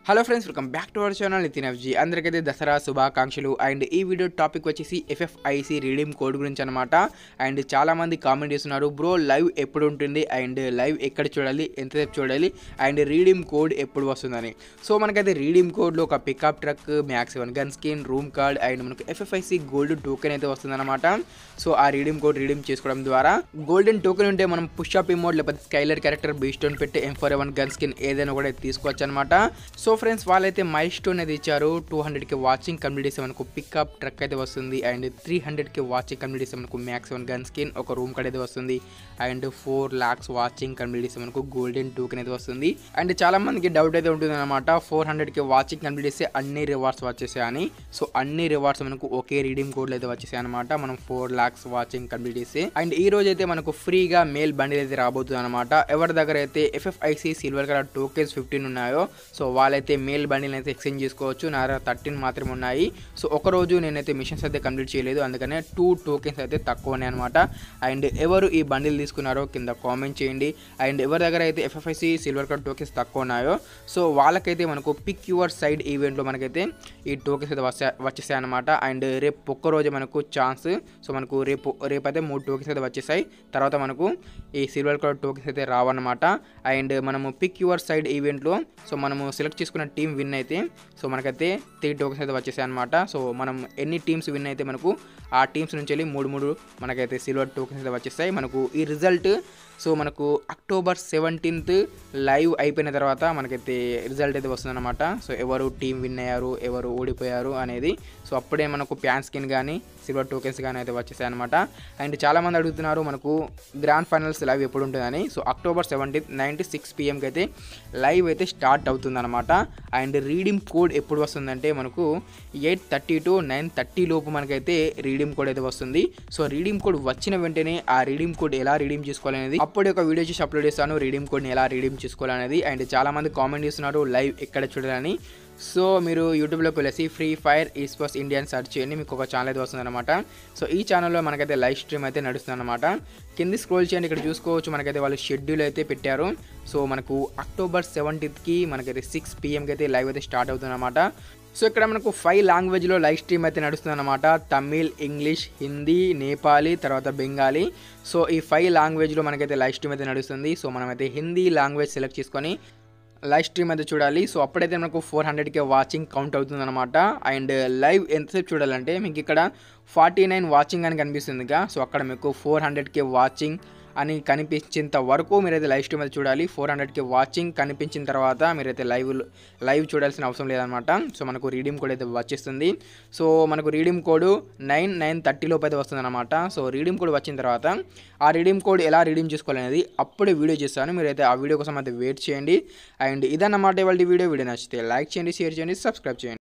hello friends welcome back to our channel Nitin FG అందరికైతే దసరా శుభాకాంక్షలు and ఈ వీడియో టాపిక్ వచ్చేసి ఎఫ్ఎఫ్ఐసి రీడీమ్ కోడ్ గురించి అనమాట అండ్ చాలామంది కామెంట్ చేస్తున్నారు బ్రో లైవ్ ఎప్పుడు ఉంటుంది అండ్ లైవ్ ఎక్కడ చూడాలి ఎంతసేపు చూడాలి అండ్ రీడీమ్ కోడ్ ఎప్పుడు వస్తుందని సో మనకైతే రీడీమ్ కోడ్లో ఒక pickup truck max one gun skin room card and మనకు ఎఫ్ఎఫ్ఐసి గోల్డ్ టోకెన్ అయితే వస్తుందన్నమాట సో ఆ రీడీమ్ కోడ్ రీడీమ్ చేసుకోవడం ద్వారా గోల్డెన్ టోకెన్ ఉంటే మనం పుష్ అప్ ఇమోడ్ లేకపోతే స్కైలర్ క్యారెక్టర్ బీస్టోన్ పెట్టి M four one gun skin ఏదైనా కూడా తీసుకోవచ్చు అనమాట సో ఫ్రెండ్స్ వాళ్ళైతే మైల్ స్టోన్ అయితే ఇచ్చారు టూ హండ్రెడ్కి వాచింగ్ కంప్లీట్ చేస్తే మనకు పికప్ ట్రక్ అయితే వస్తుంది అండ్ త్రీ హండ్రెడ్కి వాచింగ్ కంప్లీట్ చేస్తే మనకు మ్యాక్స్ వన్ గన్ స్కిన్ ఒక రూమ్ కార్డ్ అయితే వస్తుంది and four lakhs watching complete చేస్తే మనకు గోల్డెన్ టోకెన్ అయితే వస్తుంది అండ్ చాలా మందికి డౌట్ అయితే ఉంటుంది అనమాట ఫోర్ హండ్రెడ్కి వాచింగ్ కంప్లీట్ చేస్తే అన్ని రివార్డ్స్ వచ్చేసాయని సో అన్ని రివార్డ్స్ మనకు ఒకే రీడింగ్ కోడ్లు అయితే వచ్చేసాయి అనమాట మనం ఫోర్ లాక్స్ వాచింగ్ కంప్లీట్ చేస్తే అండ్ ఈ రోజు అయితే మనకు ఫ్రీగా మేల్ బండిల్ అయితే రాబోతుంది అనమాట ఎవరి దగ్గర అయితే FFIC silver colour tokens fifteen ఉన్నాయో సో వాళ్ళైతే మేల్ బండిల్ అయితే ఎక్స్చేంజ్ చేసుకోవచ్చు నా దగ్గర థర్టీన్ మాత్రమే ఉన్నాయి సో ఒక రోజు నేనైతే మిషన్స్ అయితే కంప్లీట్ చేయలేదు అందుకనే టూ టోకెన్స్ అయితే తక్కువనే అనమాట అండ్ ఎవరు ఈ బండిల్ తీసుకున్నారో కింద కామెంట్ చేయండి అండ్ ఎవరి దగ్గర అయితే ఎఫ్ఎఫ్ఐసి సిల్వర్ కలర్ టోకెన్స్ తక్కువ ఉన్నాయో సో వాళ్ళకైతే మనకు పిక్ యువర్ సైడ్ ఈవెంట్లో మనకైతే ఈ టోకెన్స్ అయితే వచ్చా వచ్చేసాయి అనమాట అండ్ రేపు ఒక్క రోజు మనకు ఛాన్స్ సో మనకు రేపు రేపు అయితే మూడు టోకెన్స్ అయితే వచ్చేసాయి తర్వాత మనకు ఈ సిల్వర్ కలర్ టోకెన్స్ అయితే రావన్నమాట అండ్ మనము పిక్ యువర్ సైడ్ ఈవెంట్లో సో మనము సెలెక్ట్ చేసుకున్న టీం విన్ అయితే సో మనకైతే త్రీ టోకెన్స్ అయితే వచ్చేసాయి అనమాట సో మనం ఎన్ని టీమ్స్ విన్ అయితే మనకు ఆ టీమ్స్ నుంచి వెళ్ళి మూడు మూడు మనకైతే సిల్వర్ టోకెన్స్ అయితే వచ్చేస్తాయి మనకు ఈ రిజల్ట్ సో మనకు అక్టోబర్ సెవెంటీన్త్ లైవ్ అయిపోయిన తర్వాత మనకైతే రిజల్ట్ అయితే వస్తుందన్నమాట సో ఎవరు టీం విన్ అయ్యారు ఎవరు ఓడిపోయారు అనేది సో అప్పుడే మనకు ప్యాన్ స్కిన్ కానీ సిల్వర్ టోకెన్స్ కానీ అయితే వచ్చేసాయి అనమాట అండ్ చాలామంది అడుగుతున్నారు మనకు గ్రాండ్ ఫైనల్స్ లైవ్ ఎప్పుడు ఉంటుందని so October seventeenth ninety six పిఎంకి అయితే లైవ్ అయితే స్టార్ట్ అవుతుందన్నమాట అండ్ రీడింగ్ కోడ్ ఎప్పుడు వస్తుందంటే మనకు eight thirty to nine thirty లోపు మనకైతే రీడింగ్ కోడ్ అయితే వస్తుంది సో రీడింగ్ కోడ్ వచ్చిన వెంటనే ఆ రీడింగ్ కోడ్ ఎలా రీడీమ్ చేసుకోవాలనేది అప్పుడే ఒక వీడియో చేసి అప్లోడ్ చేస్తాను రీడింగ్ కోడ్ని ఎలా రీడీమ్ చేసుకోవాలనేది అండ్ చాలామంది కామెంట్ చేస్తున్నారు లైవ్ ఎక్కడ చూడాలని సో మీరు యూట్యూబ్లోకి వెళ్ళేసి free fire esports India అని సెర్చ్ చేయండి మీకు ఒక ఛానల్ అయితే వస్తుందన్నమాట సో ఈ ఛానల్లో మనకైతే లైవ్ స్ట్రీమ్ అయితే నడుస్తుందన్నమాట కింది స్క్రోల్ చేయండి ఇక్కడ చూసుకోవచ్చు మనకైతే వాళ్ళు షెడ్యూల్ అయితే పెట్టారు సో మనకు అక్టోబర్ సెవెంటీన్త్కి మనకైతే సిక్స్ పిఎంకి అయితే లైవ్ అయితే స్టార్ట్ అవుతుందన్నమాట సో ఇక్కడ మనకు ఫైవ్ లాంగ్వేజ్లో లైవ్ స్ట్రీమ్ అయితే నడుస్తుందన్నమాట తమిళ్ ఇంగ్లీష్ హిందీ నేపాలీ తర్వాత బెంగాలీ సో ఈ ఫైవ్ లాంగ్వేజ్లో మనకైతే లైవ్ స్ట్రీమ్ అయితే నడుస్తుంది సో మనమైతే హిందీ లాంగ్వేజ్ సెలెక్ట్ చేసుకొని లైవ్ స్ట్రీమ్ అయితే చూడాలి సో అప్పుడైతే మనకు ఫోర్ హండ్రెడ్కే వాచింగ్ కౌంట్ అవుతుంది అనమాట అండ్ లైవ్ ఎంతసేపు చూడాలంటే మీకు ఇక్కడ ఫార్టీ నైన్ వాచింగ్ అని కనిపిస్తుందిగా సో అక్కడ మీకు ఫోర్ హండ్రెడ్కే వాచింగ్ అని కనిపించేంత వరకు మీరైతే లైవ్ స్ట్రీమ్ అయితే చూడాలి ఫోర్ హండ్రెడ్కి వాచింగ్ కనిపించిన తర్వాత మీరైతే లైవ్ లైవ్ చూడాల్సిన అవసరం లేదనమాట సో మనకు రీడీమ్ కోడ్ అయితే వచ్చేస్తుంది సో మనకు redeem code nine nine thirty లోపు అయితే వస్తుంది అనమాట సో రీడీమ్ కోడ్ వచ్చిన తర్వాత ఆ రీడీమ్ కోడ్ ఎలా రీడీమ్ చేసుకోవాలనేది అప్పుడే వీడియో చేస్తాను మీరైతే ఆ వీడియో కోసం అయితే వెయిట్ చేయండి అండ్ ఇదన్నమాట ఇవాళ వీడియో వీడియో నచ్చితే లైక్ చేయండి షేర్ చేయండి సబ్స్క్రైబ్ చేయండి